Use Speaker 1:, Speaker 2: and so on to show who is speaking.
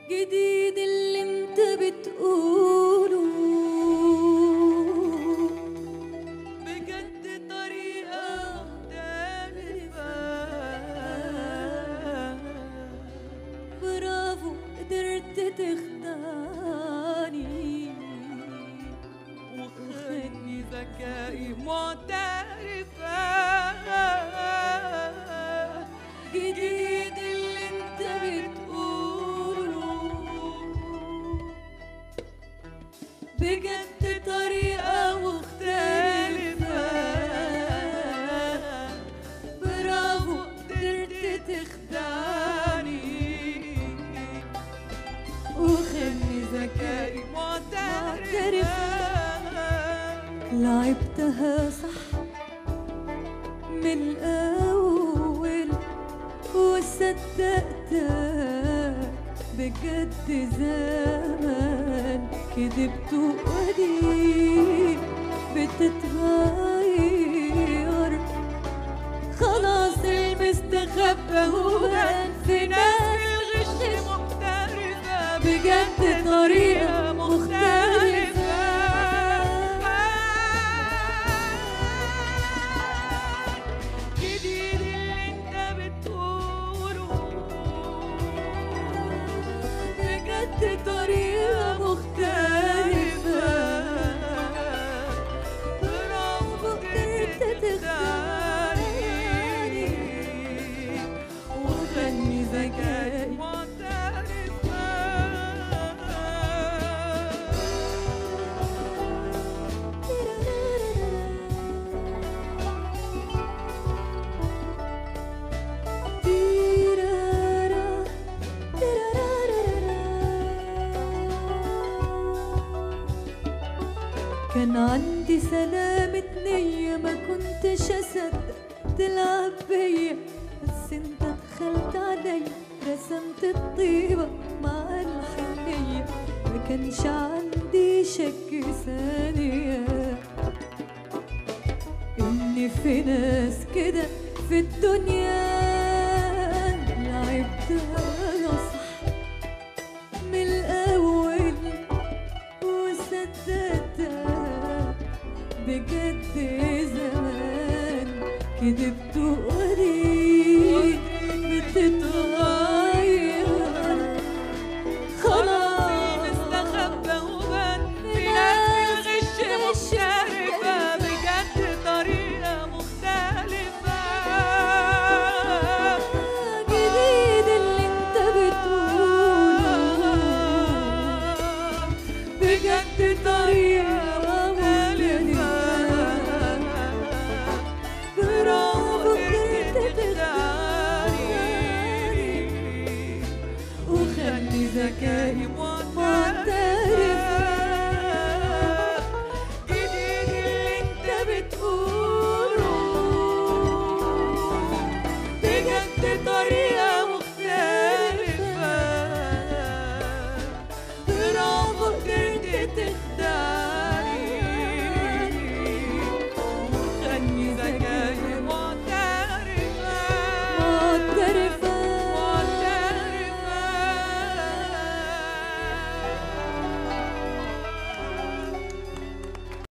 Speaker 1: جديد اللي انت بتقوله بجد طريقة مختلفة برافو قدرت تخدعني وخلني ذكائي معترفة جديد اللي انت بتقوله بجد طريقة مختلفة برافو قدرت تخدعني وخلي ذكائي معترفة لعبتها صح من الأول وصدقتك بجد زمان كدبت وقديم بتتغير خلاص المستخبى وبان في ناس الغش محترفة بجد طريقة مختلفة جديد اللي انت بتقوله بجد طريقة مختلفة برافو قدرت تختاري وغني ذكائي كان عندي سلامة نية ما كنتش أصدق تلعب بيا بس انت دخلت عليا رسمت الطيبة مع الحنية ما كانش عندي شك ثانية إن في ناس كده في الدنيا لعبتها صح من الأول وصدقتها بجد زمان كدبت وقريب بتتغير